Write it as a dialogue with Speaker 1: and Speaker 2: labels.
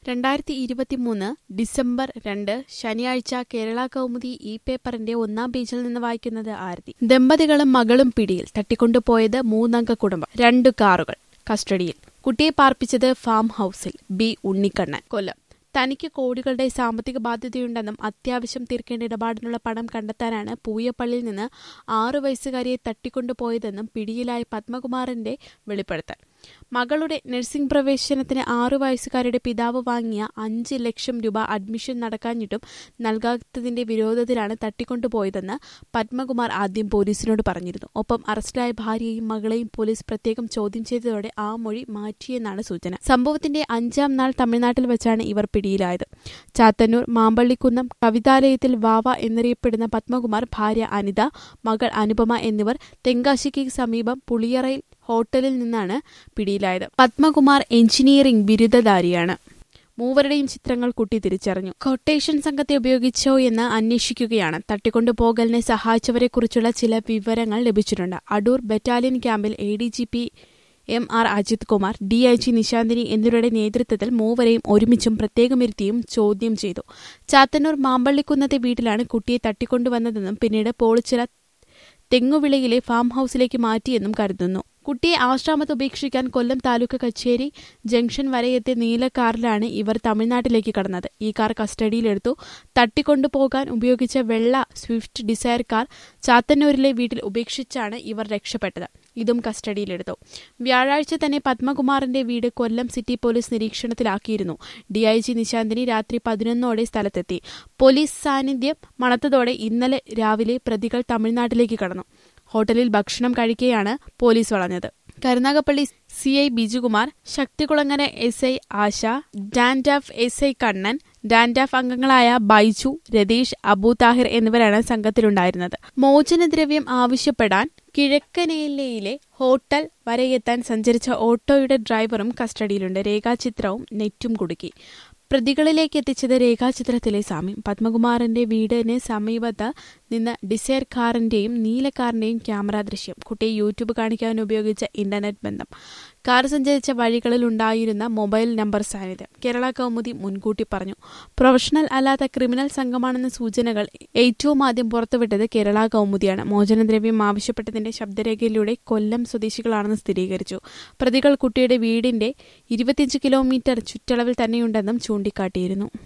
Speaker 1: രണ്ടായിരത്തി ഇരുപത്തിമൂന്ന് ഡിസംബർ രണ്ട് ശനിയാഴ്ച കേരള കൗമുദി ഈ പേപ്പറിന്റെ ഒന്നാം പേജിൽ നിന്ന് വായിക്കുന്നത് ആരതി ദമ്പതികളും മകളും പിടിയിൽ തട്ടിക്കൊണ്ടുപോയത് മൂന്നംഗ കുടുംബം രണ്ടു കാറുകൾ കസ്റ്റഡിയിൽ കുട്ടിയെ പാർപ്പിച്ചത് ഫാം ഹൌസിൽ ബി ഉണ്ണിക്കണ്ണൻ കൊല്ലം തനിക്ക് കോടികളുടെ സാമ്പത്തിക ബാധ്യതയുണ്ടെന്നും അത്യാവശ്യം തീർക്കേണ്ട ഇടപാടിനുള്ള പണം കണ്ടെത്താനാണ് പൂയപ്പള്ളിയിൽ നിന്ന് ആറു വയസ്സുകാരിയെ തട്ടിക്കൊണ്ടുപോയതെന്നും പിടിയിലായ പത്മകുമാറിന്റെ വെളിപ്പെടുത്തൽ മകളുടെ നഴ്സിംഗ് പ്രവേശനത്തിന് ആറു വയസ്സുകാരുടെ പിതാവ് വാങ്ങിയ അഞ്ച് ലക്ഷം രൂപ അഡ്മിഷൻ നടക്കാഞ്ഞിട്ടും നൽകാത്തതിന്റെ വിരോധത്തിലാണ് തട്ടിക്കൊണ്ടുപോയതെന്ന് പത്മകുമാർ ആദ്യം പോലീസിനോട് പറഞ്ഞിരുന്നു ഒപ്പം അറസ്റ്റിലായ ഭാര്യയെയും മകളെയും പോലീസ് പ്രത്യേകം ചോദ്യം ചെയ്തതോടെ ആ മൊഴി മാറ്റിയെന്നാണ് സൂചന സംഭവത്തിന്റെ അഞ്ചാം നാൾ തമിഴ്നാട്ടിൽ വെച്ചാണ് ഇവർ പിടിയിലായത് ചാത്തന്നൂർ മാമ്പള്ളിക്കുന്നം കവിതാലയത്തിൽ വാവ എന്നറിയപ്പെടുന്ന പത്മകുമാർ ഭാര്യ അനിത മകൾ അനുപമ എന്നിവർ തെങ്കാശിക്ക് സമീപം പുളിയറയിൽ ഹോട്ടലിൽ നിന്നാണ് പിടിയിലായത് പത്മകുമാർ എഞ്ചിനീയറിംഗ് ബിരുദധാരിയാണ് മൂവരുടെയും ചിത്രങ്ങൾ കുട്ടി തിരിച്ചറിഞ്ഞു കൊട്ടേഷൻ സംഘത്തെ ഉപയോഗിച്ചോ എന്ന് അന്വേഷിക്കുകയാണ് തട്ടിക്കൊണ്ടുപോകലിനെ സഹായിച്ചവരെക്കുറിച്ചുള്ള ചില വിവരങ്ങൾ ലഭിച്ചിട്ടുണ്ട് അടൂർ ബറ്റാലിയൻ ക്യാമ്പിൽ A D G P M R Ajith Kumar D I G Nishanthini എന്നിവരുടെ നേതൃത്വത്തിൽ മൂവരെയും ഒരുമിച്ചും പ്രത്യേകമിരുത്തിയും ചോദ്യം ചെയ്തു ചാത്തന്നൂർ മാമ്പള്ളിക്കുന്നത്തെ വീട്ടിലാണ് കുട്ടിയെ തട്ടിക്കൊണ്ടുവന്നതെന്നും പിന്നീട് പോളിച്ചിറ തെങ്ങുവിളയിലെ ഫാം ഹൌസിലേക്ക് മാറ്റിയെന്നും കരുതുന്നു കുട്ടിയെ ആശ്രാമത്ത് ഉപേക്ഷിക്കാൻ കൊല്ലം താലൂക്ക് കച്ചേരി ജംഗ്ഷൻ വരെ എത്തിയ നീല കാറിലാണ് ഇവർ തമിഴ്നാട്ടിലേക്ക് കടന്നത് ഈ കാർ കസ്റ്റഡിയിലെടുത്തു തട്ടിക്കൊണ്ടുപോകാൻ ഉപയോഗിച്ച വെള്ള സ്വിഫ്റ്റ് ഡിസയർ കാർ ചാത്തന്നൂരിലെ വീട്ടിൽ ഉപേക്ഷിച്ചാണ് ഇവർ രക്ഷപ്പെട്ടത് ഇതും കസ്റ്റഡിയിലെടുത്തു വ്യാഴാഴ്ച തന്നെ പത്മകുമാറിന്റെ വീട് കൊല്ലം സിറ്റി പോലീസ് നിരീക്ഷണത്തിലാക്കിയിരുന്നു ഡിഐജി നിശാന്തിനി രാത്രി പതിനൊന്നോടെ സ്ഥലത്തെത്തി പോലീസ് സാന്നിധ്യം മണത്തതോടെ ഇന്നലെ രാവിലെ പ്രതികൾ തമിഴ്നാട്ടിലേക്ക് കടന്നു ഹോട്ടലിൽ ഭക്ഷണം കഴിക്കെയാണ് പോലീസ് വളഞ്ഞത് Karunagappally C I Bijukumar Sakthikulangara S I Asha DANSAF S I Kannan DANSAF അംഗങ്ങളായ ബൈജു രതീഷ് അബു താഹിർ എന്നിവരാണ് സംഘത്തിലുണ്ടായിരുന്നത് മോചനദ്രവ്യം ആവശ്യപ്പെടാൻ കിഴക്കനേലയിലെ ഹോട്ടൽ വരെയെത്താൻ സഞ്ചരിച്ച ഓട്ടോയുടെ ഡ്രൈവറും കസ്റ്റഡിയിലുണ്ട് രേഖാചിത്രവും നെറ്റും കുടുക്കി പ്രതികളിലേക്ക് എത്തിച്ചത് രേഖാചിത്രത്തിലെ സാമ്യം പത്മകുമാറിന്റെ വീടിന് സമീപത്ത് നിന്ന് ഡിസയർ കാറിന്റെയും നീല കാറിന്റെയും ക്യാമറ ദൃശ്യം കുട്ടിയെ യൂട്യൂബ് കാണിക്കാൻ ഉപയോഗിച്ച ഇന്റർനെറ്റ് ബന്ധം കാർ സഞ്ചരിച്ച വഴികളിൽ ഉണ്ടായിരുന്ന മൊബൈൽ നമ്പർ സാന്നിധ്യം കേരള കൗമുദി മുൻകൂട്ടി പറഞ്ഞു പ്രൊഫഷണൽ അല്ലാത്ത ക്രിമിനൽ സംഘമാണെന്ന സൂചനകൾ ഏറ്റവും ആദ്യം പുറത്തുവിട്ടത് കേരള കൗമുദിയാണ് മോചനദ്രവ്യം ആവശ്യപ്പെട്ടതിന്റെ ശബ്ദരേഖയിലൂടെ കൊല്ലം സ്വദേശികളാണെന്ന് സ്ഥിരീകരിച്ചു പ്രതികൾ കുട്ടിയുടെ വീടിന്റെ ഇരുപത്തിയഞ്ച് കിലോമീറ്റർ ചുറ്റളവിൽ തന്നെയുണ്ടെന്നും ചൂണ്ടിക്കാട്ടിയിരുന്നു